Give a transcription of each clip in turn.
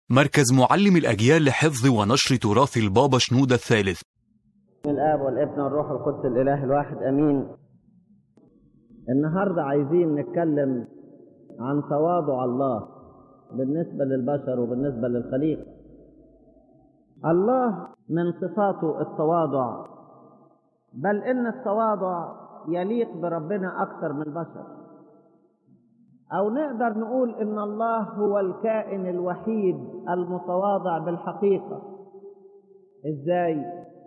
مركز معلم الأجيال لحفظ ونشر تراث البابا شنودة الثالث من الآب والابن والروح القدس الإله الواحد أمين النهاردة عايزين نتكلم عن تواضع الله بالنسبة للبشر وبالنسبة للخليقة الله من صفاته التواضع بل إن التواضع يليق بربنا أكثر من البشر أو نقدر نقول إن الله هو الكائن الوحيد المتواضع بالحقيقة إزاي؟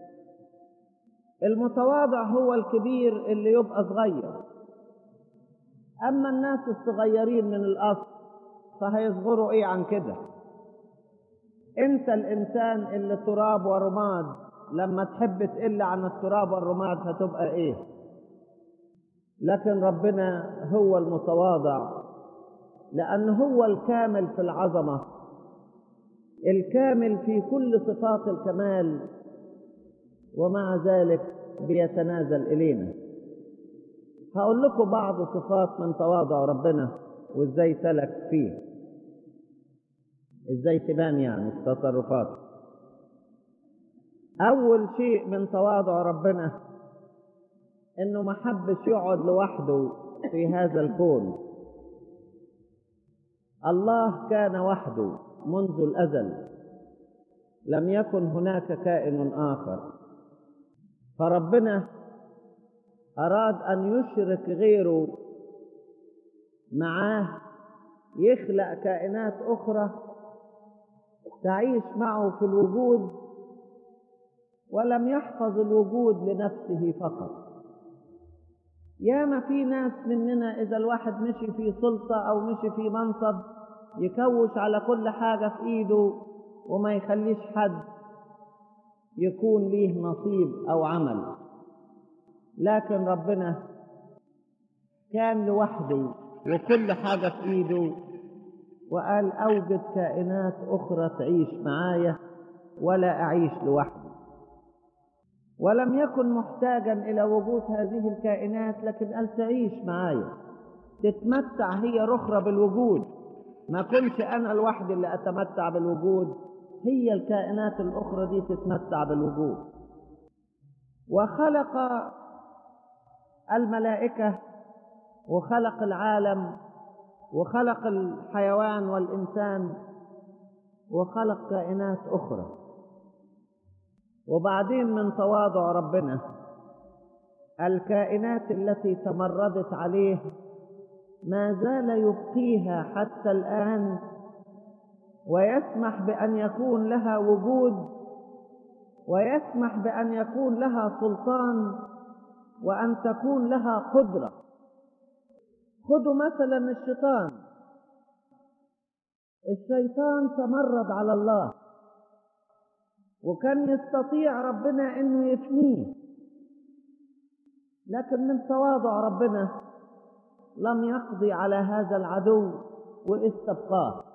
المتواضع هو الكبير اللي يبقى صغير أما الناس الصغيرين من الأصل فهيصغروا إيه عن كده أنت الإنسان اللي تراب ورماد لما تحب تقل عن التراب والرماد هتبقى إيه لكن ربنا هو المتواضع لأن هو الكامل في العظمة الكامل في كل صفات الكمال ومع ذلك بيتنازل إلينا هقول لكم بعض صفات من تواضع ربنا وازاي سلك فيه ازاي تبان يعني في تصرفاته أول شيء من تواضع ربنا إنه ما حبش يقعد لوحده في هذا الكون الله كان وحده منذ الأزل لم يكن هناك كائن آخر فربنا أراد أن يشرك غيره معاه يخلق كائنات أخرى تعيش معه في الوجود ولم يحفظ الوجود لنفسه فقط ياما في ناس مننا إذا الواحد مشي في سلطة أو مشي في منصب يكوش على كل حاجة في إيده وما يخليش حد يكون ليه نصيب أو عمل لكن ربنا كان لوحده وكل حاجة في إيده وقال أوجد كائنات أخرى تعيش معايا ولا أعيش لوحدي ولم يكن محتاجا إلى وجود هذه الكائنات لكن قال تعيش معايا تتمتع هي رخرة بالوجود ما كنش أنا لوحدي اللي أتمتع بالوجود هي الكائنات الأخرى دي تتمتع بالوجود وخلق الملائكة وخلق العالم وخلق الحيوان والإنسان وخلق كائنات أخرى وبعدين من تواضع ربنا الكائنات التي تمردت عليه ما زال يبقيها حتى الآن ويسمح بأن يكون لها وجود ويسمح بأن يكون لها سلطان وأن تكون لها قدرة خذوا مثلا الشيطان الشيطان تمرد على الله وكان يستطيع ربنا انه يفنيه لكن من تواضع ربنا لم يقضي على هذا العدو واستبقاه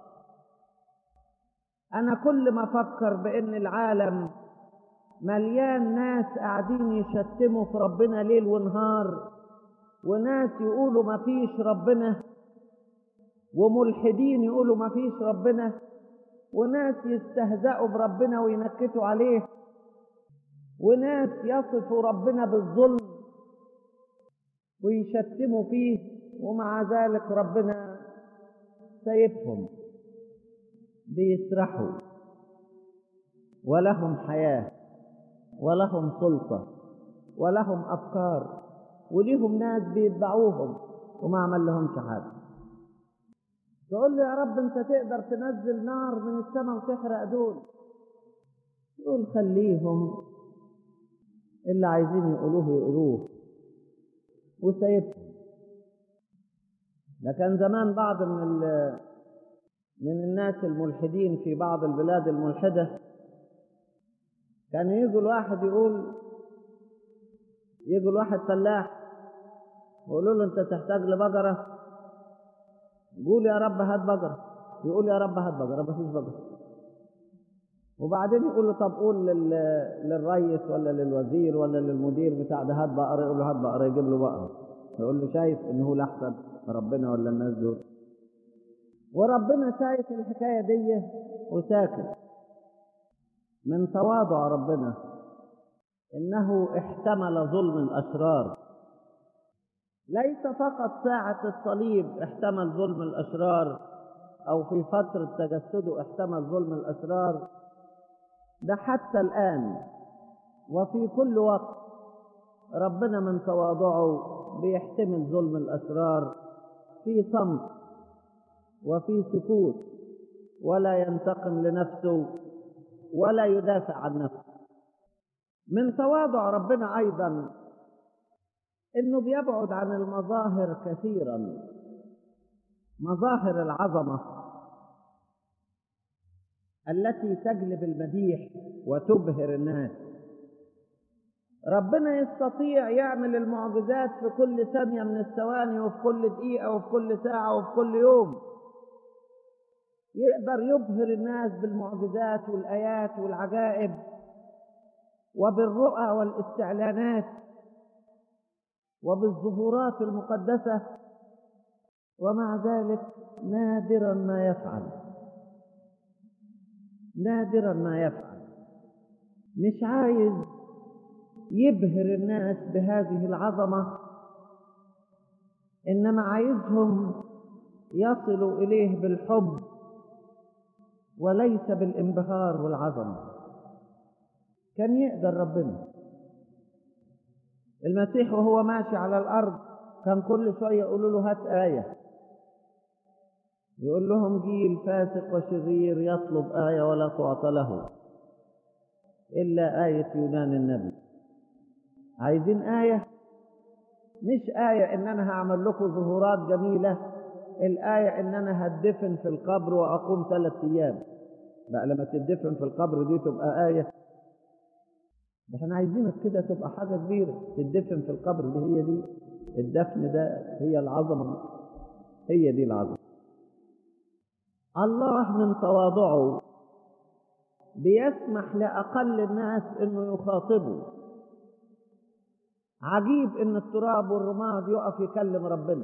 انا كل ما افكر بان العالم مليان ناس قاعدين يشتموا في ربنا ليل ونهار وناس يقولوا ما فيش ربنا وملحدين يقولوا ما فيش ربنا وناس يستهزئوا بربنا وينكتوا عليه وناس يصفوا ربنا بالظلم ويشتموا فيه ومع ذلك ربنا سيبهم بيسرحوا ولهم حياة ولهم سلطة ولهم أفكار وليهم ناس بيتبعوهم وما عمل لهمش حاجة تقول له يا رب انت تقدر تنزل نار من السماء وتحرق دول يقول خليهم اللي عايزين يقولوه يقولوه وسيبهم ده كان زمان بعض من من الناس الملحدين في بعض البلاد الملحدة كان يجوا الواحد يقول يجوا الواحد فلاح ويقولوا له انت تحتاج لبقرة قول يا رب هات بقرة يقول يا رب هات بقرة مفيش بقرة وبعدين يقول له طب قول لل... للريس ولا للوزير ولا للمدير بتاع ده هات بقرة يقول له هات بقرة يجيب له بقرة يقول له شايف ان هو الاحسن ربنا ولا الناس دول وربنا شايف الحكاية دي وساكت من تواضع ربنا إنه احتمل ظلم الأشرار ليس فقط ساعة الصليب احتمل ظلم الأشرار أو في فترة تجسده احتمل ظلم الأشرار ده حتى الآن وفي كل وقت ربنا من تواضعه بيحتمل ظلم الأشرار في صمت وفي سكوت ولا ينتقم لنفسه ولا يدافع عن نفسه من تواضع ربنا أيضا إنه بيبعد عن المظاهر كثيرا مظاهر العظمة التي تجلب المديح وتبهر الناس ربنا يستطيع يعمل المعجزات في كل ثانية من الثواني وفي كل دقيقة وفي كل ساعة وفي كل يوم يقدر يبهر الناس بالمعجزات والآيات والعجائب وبالرؤى والاستعلانات وبالظهورات المقدسة ومع ذلك نادرا ما يفعل نادرا ما يفعل مش عايز يبهر الناس بهذه العظمة إنما عايزهم يصلوا إليه بالحب وليس بالانبهار والعظمة كان يقدر ربنا المسيح وهو ماشي على الأرض كان كل شوية يقولوا له هات آية يقول لهم جيل فاسق وشرير يطلب آية ولا تعطى له إلا آية يونان النبي عايزين آية مش آية إن أنا هعمل لكم ظهورات جميلة الآية إن أنا هدفن في القبر وأقوم ثلاث أيام بقى لما تدفن في القبر دي تبقى آية ده احنا عايزينك كده تبقى حاجة كبيرة تدفن في القبر دي هي دي الدفن ده هي العظمة هي دي العظمة الله من تواضعه بيسمح لأقل الناس إنه يخاطبوا عجيب إن التراب والرماد يقف يكلم ربنا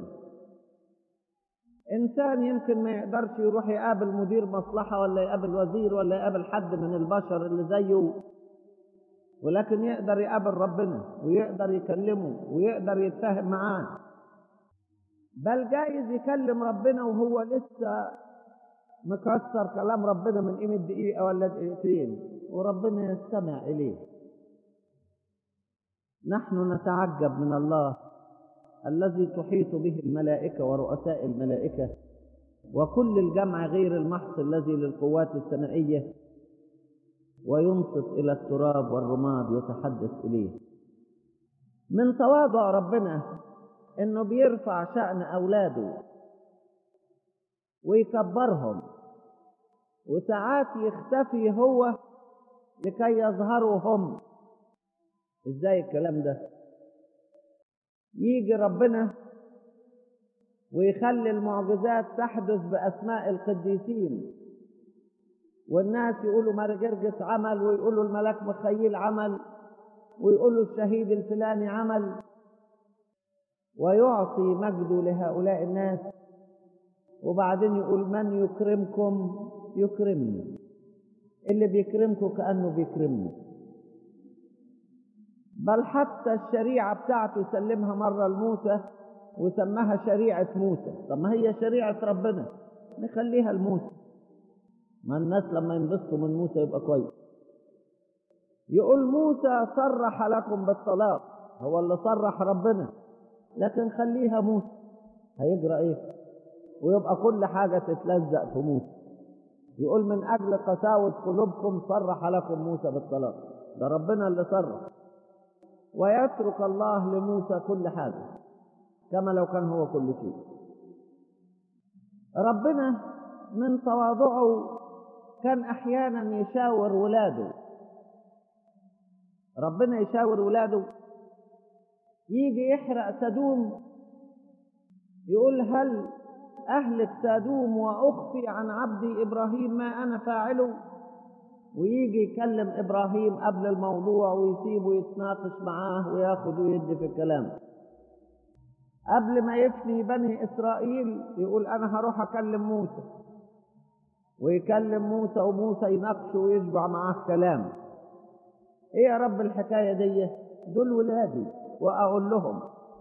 إنسان يمكن ما يقدرش يروح يقابل مدير مصلحة ولا يقابل وزير ولا يقابل حد من البشر اللي زيه ولكن يقدر يقابل ربنا ويقدر يكلمه ويقدر يتفاهم معاه بل جايز يكلم ربنا وهو لسه مكسر كلام ربنا من قيمة دقيقة ولا دقيقتين وربنا يستمع إليه نحن نتعجب من الله الذي تحيط به الملائكة ورؤساء الملائكة وكل الجمع غير المحص الذي للقوات السمائية وينصت إلى التراب والرماد يتحدث إليه من تواضع ربنا إنه بيرفع شأن أولاده ويكبرهم وساعات يختفي هو لكي يظهروا هم ازاي الكلام ده يجي ربنا ويخلي المعجزات تحدث بأسماء القديسين والناس يقولوا مرجرجس عمل ويقولوا الملاك مخيل عمل ويقولوا الشهيد الفلاني عمل ويعطي مجده لهؤلاء الناس وبعدين يقول من يكرمكم يكرمني اللي بيكرمكم كأنه بيكرمني بل حتى الشريعة بتاعته سلمها مرة لموسى وسماها شريعة موسى طب ما هي شريعة ربنا نخليها لموسى ما الناس لما ينبسطوا من موسى يبقى كويس يقول موسى صرح لكم بالطلاق هو اللي صرح ربنا لكن خليها موسى هيجرى ايه ويبقى كل حاجة تتلزق في موسى يقول من أجل قساوة قلوبكم صرح لكم موسى بالطلاق ده ربنا اللي صرح ويترك الله لموسى كل حاجة كما لو كان هو كل شيء ربنا من تواضعه كان أحيانا يشاور ولاده ربنا يشاور ولاده يجي يحرق سدوم يقول هل أهلك سادوم وأخفي عن عبدي إبراهيم ما أنا فاعله ويجي يكلم إبراهيم قبل الموضوع ويسيبه يتناقش معاه وياخد ويدي في الكلام قبل ما يفني بني إسرائيل يقول أنا هروح أكلم موسى ويكلم موسى وموسى يناقشه ويشبع معاه كلام ايه يا رب الحكايه دي دول ولادي واقول لهم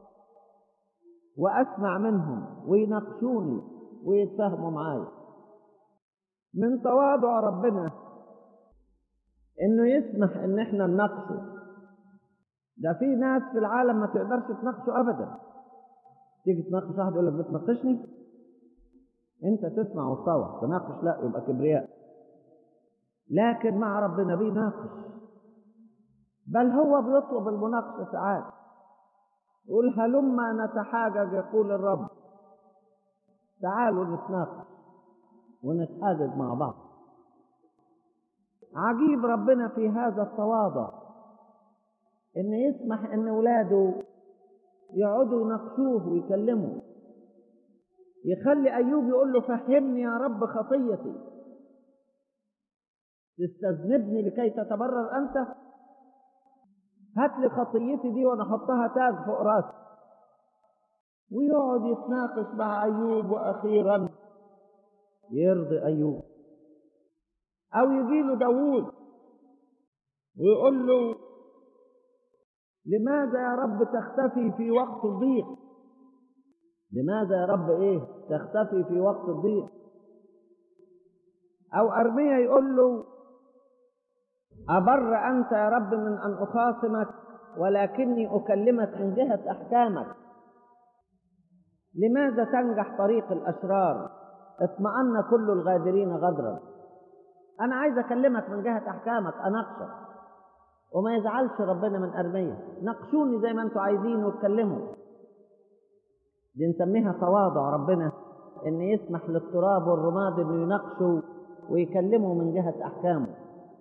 واسمع منهم ويناقشوني ويتفاهموا معايا من تواضع ربنا انه يسمح ان احنا نناقشه ده في ناس في العالم ما تقدرش تناقشه ابدا تيجي تناقش واحد يقول لك بتناقشني انت تسمع وتطوع تناقش لا يبقى كبرياء لكن مع ربنا بيناقش بل هو بيطلب المناقشه ساعات يقول هلما نتحاجج يقول الرب تعالوا نتناقش ونتحاجج مع بعض عجيب ربنا في هذا التواضع ان يسمح ان ولاده يقعدوا يناقشوه ويكلموا يخلي ايوب يقول له فهمني يا رب خطيتي تستذنبني لكي تتبرر انت هات لي خطيتي دي وانا احطها تاج فوق راسي ويقعد يتناقش مع ايوب واخيرا يرضي ايوب او يجي له داوود ويقول له لماذا يا رب تختفي في وقت الضيق لماذا يا رب ايه تختفي في وقت الضيق او ارميا يقول له أبر أنت يا رب من أن أخاصمك ولكني أكلمك من جهة أحكامك لماذا تنجح طريق الأشرار اطمأن كل الغادرين غدرا أنا عايز أكلمك من جهة أحكامك أناقشك وما يزعلش ربنا من أرمية ناقشوني زي ما أنتوا عايزين واتكلموا دي نسميها تواضع ربنا إن يسمح للتراب والرماد إنه يناقشوا ويكلموا من جهة أحكامه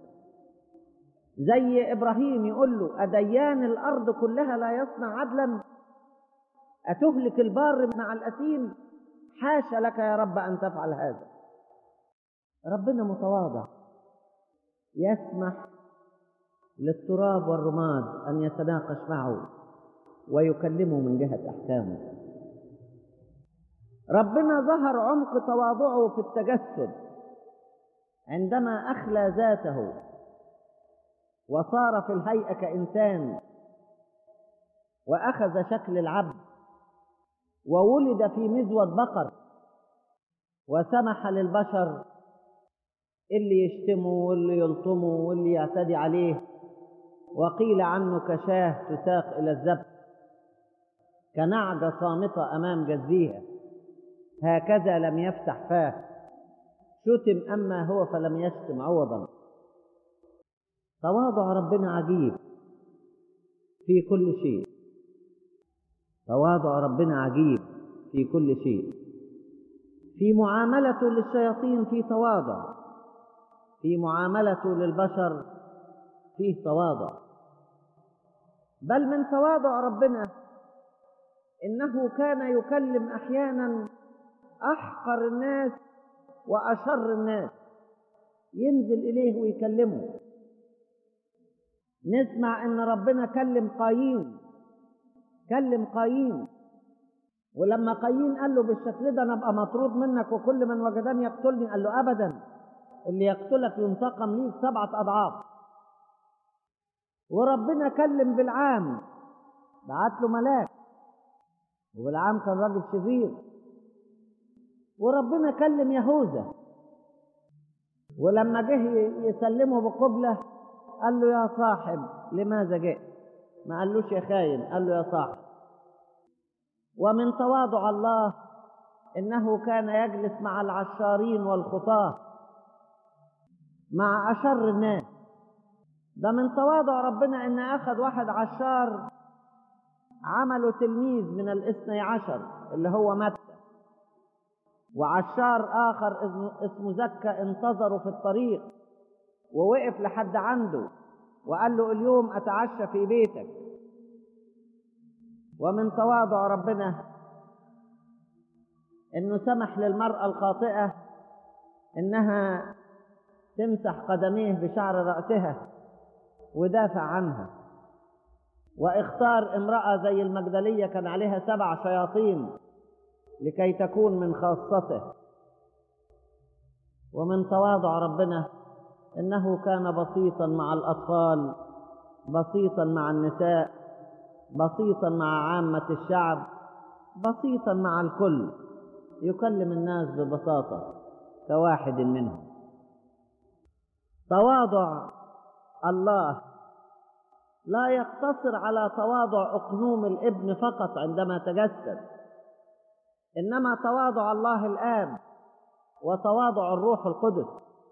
زي إبراهيم يقول له أديان الأرض كلها لا يصنع عدلا أتهلك البار مع الأثيم حاشا لك يا رب أن تفعل هذا ربنا متواضع يسمح للتراب والرماد أن يتناقش معه ويكلمه من جهة أحكامه ربنا ظهر عمق تواضعه في التجسد عندما أخلى ذاته وصار في الهيئة كإنسان وأخذ شكل العبد وولد في مزود بقر وسمح للبشر اللي يشتموا واللي يلطموا واللي يعتدي عليه وقيل عنه كشاه تساق إلى الذبح كنعجة صامتة أمام جزيها هكذا لم يفتح فاه شتم أما هو فلم يشتم عوضا تواضع ربنا عجيب في كل شيء تواضع ربنا عجيب في كل شيء في معاملته للشياطين في تواضع في معاملته للبشر فيه تواضع بل من تواضع ربنا انه كان يكلم احيانا احقر الناس واشر الناس ينزل اليه ويكلمه نسمع ان ربنا كلم قايين كلم قايين ولما قايين قال له بالشكل ده انا ابقى مطرود منك وكل من وجدني يقتلني قال له ابدا اللي يقتلك ينتقم ليك سبعة اضعاف وربنا كلم بالعام بعت له ملاك وبالعام كان راجل شرير وربنا كلم يهوذا ولما جه يسلمه بقبله قال له يا صاحب لماذا جئت ما قالوش يا خاين قال له يا صاحب ومن تواضع الله انه كان يجلس مع العشارين والخطاه مع اشر الناس ده من تواضع ربنا ان اخذ واحد عشار عمله تلميذ من الاثني عشر اللي هو متى وعشار اخر اسمه زكا انتظره في الطريق ووقف لحد عنده وقال له اليوم اتعشى في بيتك ومن تواضع ربنا انه سمح للمراه الخاطئه انها تمسح قدميه بشعر راسها ودافع عنها واختار امراه زي المجدليه كان عليها سبع شياطين لكي تكون من خاصته ومن تواضع ربنا انه كان بسيطا مع الاطفال بسيطا مع النساء بسيطا مع عامه الشعب بسيطا مع الكل يكلم الناس ببساطه كواحد منهم تواضع الله لا يقتصر على تواضع اقنوم الابن فقط عندما تجسد انما تواضع الله الاب وتواضع الروح القدس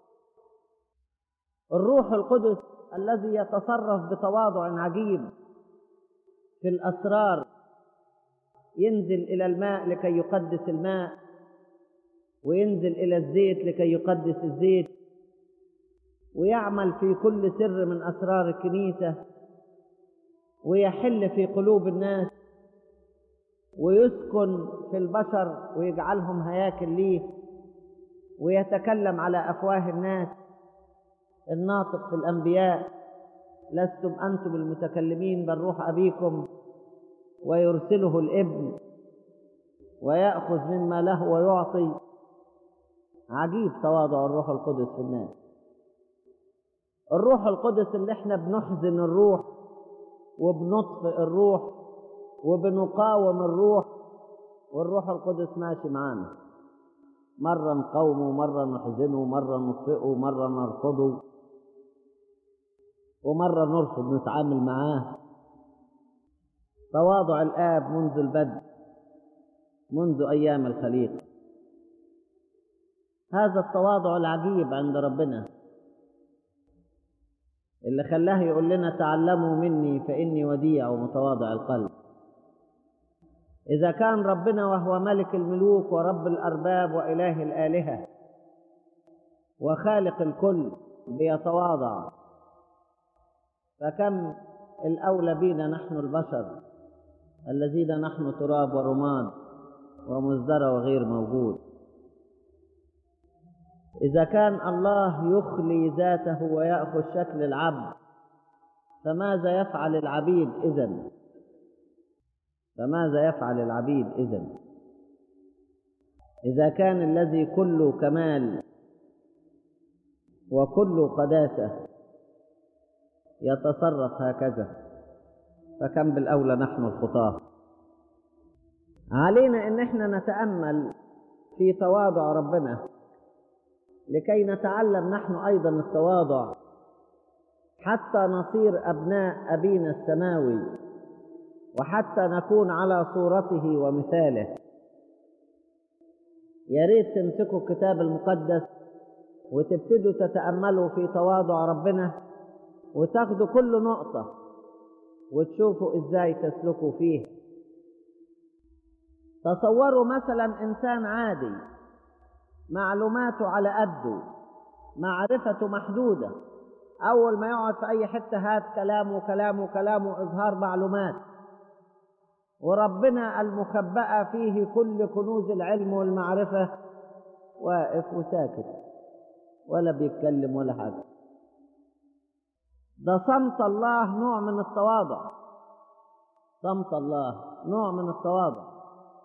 الروح القدس الذي يتصرف بتواضع عجيب في الاسرار ينزل الى الماء لكي يقدس الماء وينزل الى الزيت لكي يقدس الزيت ويعمل في كل سر من اسرار الكنيسه ويحل في قلوب الناس ويسكن في البشر ويجعلهم هياكل ليه ويتكلم على افواه الناس الناطق في الانبياء لستم انتم المتكلمين بل روح ابيكم ويرسله الابن وياخذ مما له ويعطي عجيب تواضع الروح القدس في الناس الروح القدس اللي احنا بنحزن الروح وبنطفئ الروح وبنقاوم الروح والروح القدس ماشي معانا مرة نقاومه مرة نحزنه مرة نطفئه مرة نرفضه ومرة نرفض نتعامل معاه تواضع الآب منذ البدء منذ أيام الخليقة هذا التواضع العجيب عند ربنا اللي خلاه يقول لنا تعلموا مني فإني وديع ومتواضع القلب إذا كان ربنا وهو ملك الملوك ورب الأرباب وإله الآلهة وخالق الكل بيتواضع فكم الأولى بنا نحن البشر الذين نحن تراب ورماد ومزدرى وغير موجود إذا كان الله يخلي ذاته ويأخذ شكل العبد فماذا يفعل العبيد إذن فماذا يفعل العبيد إذن إذا كان الذي كله كمال وكله قداسة يتصرف هكذا فكم بالأولى نحن الخطاة علينا أن احنا نتأمل في تواضع ربنا لكي نتعلم نحن أيضا التواضع حتى نصير أبناء أبينا السماوي وحتى نكون على صورته ومثاله يا ريت تمسكوا الكتاب المقدس وتبتدوا تتأملوا في تواضع ربنا وتاخدوا كل نقطة وتشوفوا ازاي تسلكوا فيه تصوروا مثلا انسان عادي معلوماته على قده معرفته محدودة أول ما يقعد في أي حتة هات كلامه كلامه كلامه إظهار معلومات وربنا المخبأة فيه كل كنوز العلم والمعرفة واقف وساكت ولا بيتكلم ولا حاجة ده صمت الله نوع من التواضع صمت الله نوع من التواضع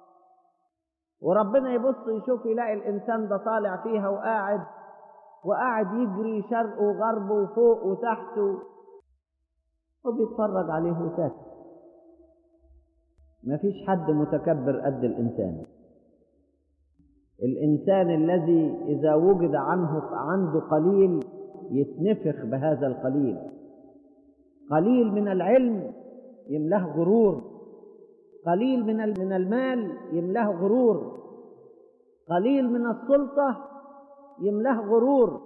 وربنا يبص يشوف يلاقي الإنسان ده طالع فيها وقاعد وقاعد يجري شرق وغرب وفوق وتحت وبيتفرج عليه وساكت مفيش حد متكبر قد الإنسان الإنسان الذي إذا وجد عنه عنده قليل يتنفخ بهذا القليل قليل من العلم يملاه غرور قليل من من المال يملاه غرور قليل من السلطة يملاه غرور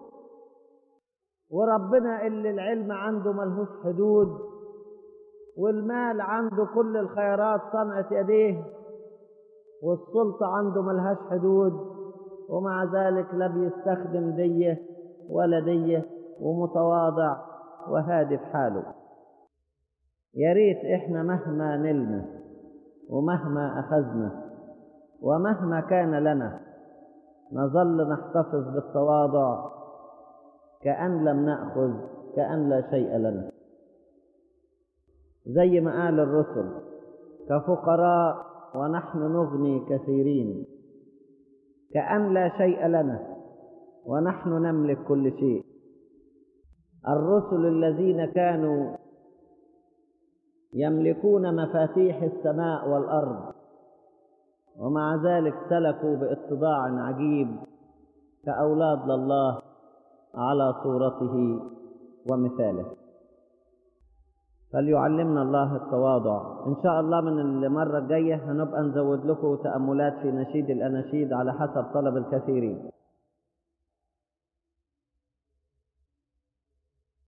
وربنا اللي العلم عنده ملهوش حدود والمال عنده كل الخيرات صنعة يديه والسلطة عنده ملهاش حدود ومع ذلك لا بيستخدم ديه ولا ديه ومتواضع وهادف حاله يا ريت احنا مهما نلمس ومهما أخذنا ومهما كان لنا نظل نحتفظ بالتواضع كأن لم نأخذ كأن لا شيء لنا زي ما قال الرسل كفقراء ونحن نغني كثيرين كأن لا شيء لنا ونحن نملك كل شيء الرسل الذين كانوا يملكون مفاتيح السماء والأرض ومع ذلك سلكوا باتضاع عجيب كأولاد لله على صورته ومثاله فليعلمنا الله التواضع إن شاء الله من المرة الجاية هنبقى نزود لكم تأملات في نشيد الأناشيد على حسب طلب الكثيرين